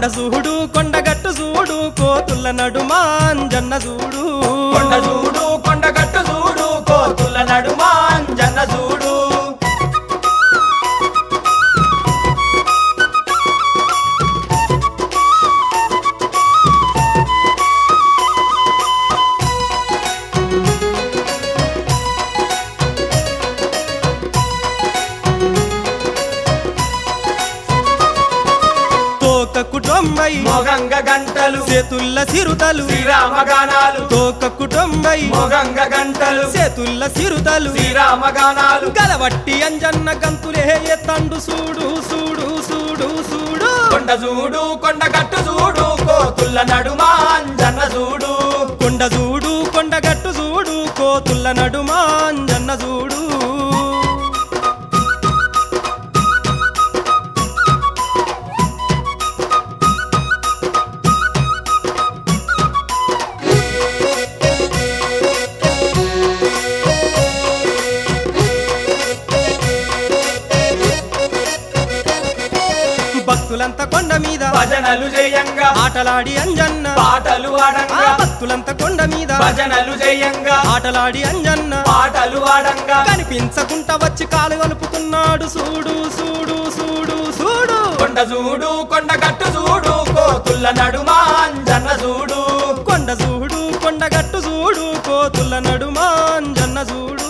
కొండ చూడు కొండగట్టు చూడు కోతుల నడుమా అంజన్న చూడు కొండ చూడు కొండ గట్టు చూడు కోతుల నడుమ అంజన్న చూడు తోక తొంభై మొగంగ గంటలు చేతుల్ల సిరుతలు శ్రీరామ గానాలు తోక తొంభై మొగంగ గంటలు చేతుల్ల సిరుతలు శ్రీరామ గానాలు గలవట్టి అంజన్న గంతులే ఎత్తండు చూడు చూడు చూడు చూడు కొండ చూడు కొండ గట్టు చూడు కోతుల నడుమ అంజన్న చూడు కొండ చూడు కొండగట్టు చూడు కోతుల నడుమా అంజన్న చూడు భక్తులంతా కొండ మీద భజనలు జయంగా ఆటలాడి అంజన్న పాటలు ఆ ఆడంగా భక్తులంతా కొండ మీద భజనలు జయంగా ఆటలాడి అంజన్న పాటలు ఆడంగా కనిపించకుండా వచ్చి కాలు కలుపుతున్నాడు చూడు చూడు చూడు చూడు కొండ చూడు కొండ గట్టు చూడు కోతుల నడుమ అంజన్న చూడు కొండ చూడు కొండగట్టు చూడు కోతుల నడుమా అంజన్న చూడు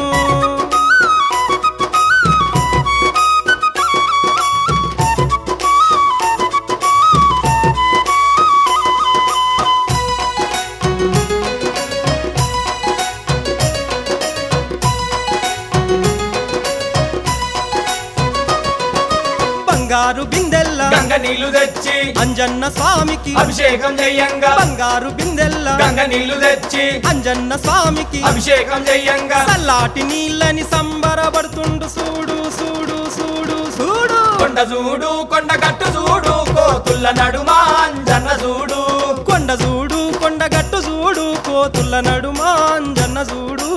బంగారు బిందెల్ల గంగ నీళ్లు తెచ్చి అంజన్న స్వామికి అభిషేకం జయంగా బంగారు బిందెల్ల గంగ నీళ్లు తెచ్చి అంజన్న స్వామికి అభిషేకం జయంగా చల్లాటి నీళ్ళని సంబరపడుతుండు చూడు చూడు చూడు చూడు కొండ చూడు కొండ గట్టు చూడు కోతుల నడుమ అంజన్న చూడు కొండ చూడు కొండగట్టు చూడు కోతుల నడుమా అంజన్న చూడు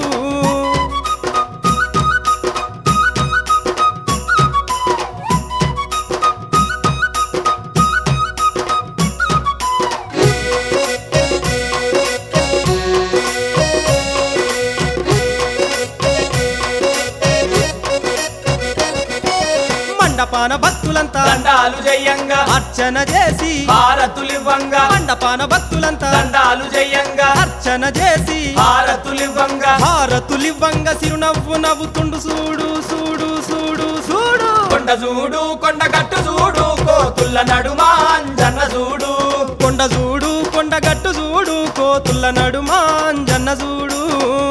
మండపాన భక్తులంతా దండాలు జయంగా అర్చన చేసి హారతులివ్వంగా మండపాన భక్తులంతా దండాలు జయంగా అర్చన చేసి హారతులివ్వంగా హారతులివ్వంగా చిరునవ్వు నవ్వుతుండు చూడు చూడు చూడు చూడు కొండ చూడు కొండ గట్టు చూడు కోతుల నడుమ అంజన్న చూడు కొండ చూడు కొండగట్టు చూడు కోతుల నడుమా అంజన్న చూడు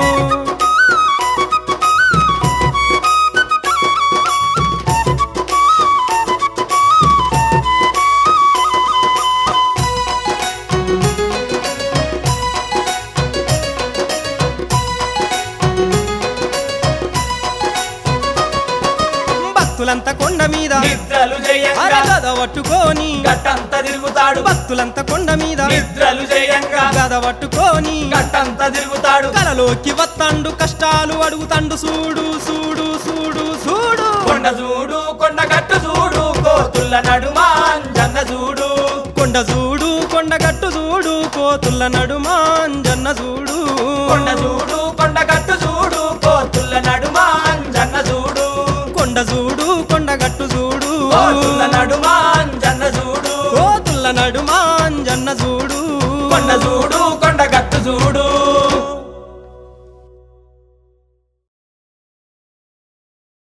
భక్తులంతా కొండ మీద నిద్రలు జయంగా అరగద పట్టుకొని గట్టంత తిరుగుతాడు భక్తులంతా కొండ మీద నిద్రలు జయంగా గద పట్టుకొని గట్టంత తిరుగుతాడు కలలోకి వత్తండు కష్టాలు అడుగుతండు చూడు చూడు చూడు చూడు కొండ చూడు కొండ గట్టు చూడు కోతుల నడుమ అంజన్న చూడు కొండ చూడు కొండగట్టు చూడు కోతుల నడుమా అంజన్న చూడు కొండ చూడు కొండ గట్టు చూడు కోతుల నడుమ అంజన్న చూడు కొండ చూడు కొండగట్టు చూడు కోతుల నడుమ అంజన్న చూడు కోతుల నడు